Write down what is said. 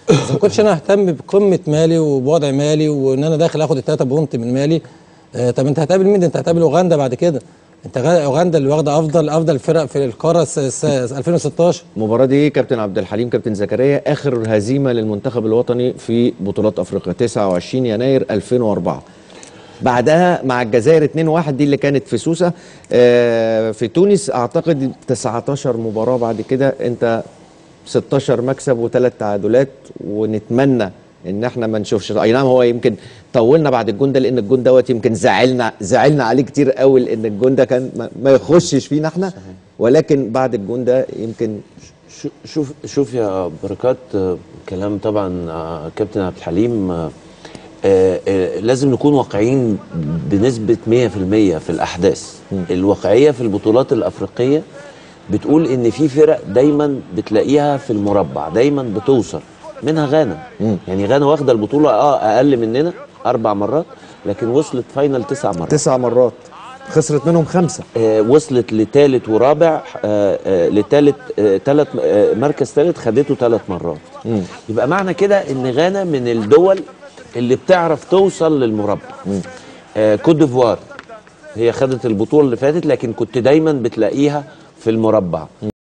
ما كنتش انا اهتم بقمه مالي وبوضع مالي وان انا داخل اخد التلاته بونت من مالي آه طب انت هتقابل مين ده انت هتقابل اوغندا بعد كده انت غا- اوغندا اللي واخده افضل افضل فرق في القاره س- س- 2016 المباراة دي كابتن عبد الحليم كابتن زكريا آخر هزيمة للمنتخب الوطني في بطولات أفريقيا 29 يناير 2004 بعدها مع الجزائر 2-1 دي اللي كانت في سوسة آه، في تونس أعتقد 19 مباراة بعد كده أنت 16 مكسب وثلاث تعادلات ونتمنى ان احنا ما نشوفش اي نعم هو يمكن طولنا بعد الجون ده لان الجون دوت يمكن زعلنا زعلنا عليه كتير قوي لان الجون ده كان ما- ما يخشش فينا احنا ولكن بعد الجون ده يمكن شو- شوف شوف يا بركات آه، كلام طبعا آه، كابتن عبد الحليم آه، آه، آه، لازم نكون واقعيين بنسبة 100% في الأحداث الواقعية في البطولات الأفريقية بتقول إن في فرق دايما بتلاقيها في المربع دايما بتوصل منها غانا يعني غانا واخدة البطولة اه أقل مننا أربع مرات لكن وصلت فاينل تسع مرات تسع مرات خسرت منهم خمسه آه، وصلت لثالث ورابع آه، آه، لثالث ثلاث مركز ثالث خدته ثلاث مرات يبقى معنى كده ان غانا من الدول اللي بتعرف توصل للمربع آه، كوت ديفوار هي خدت البطوله اللي فاتت لكن كنت دايما بتلاقيها في المربع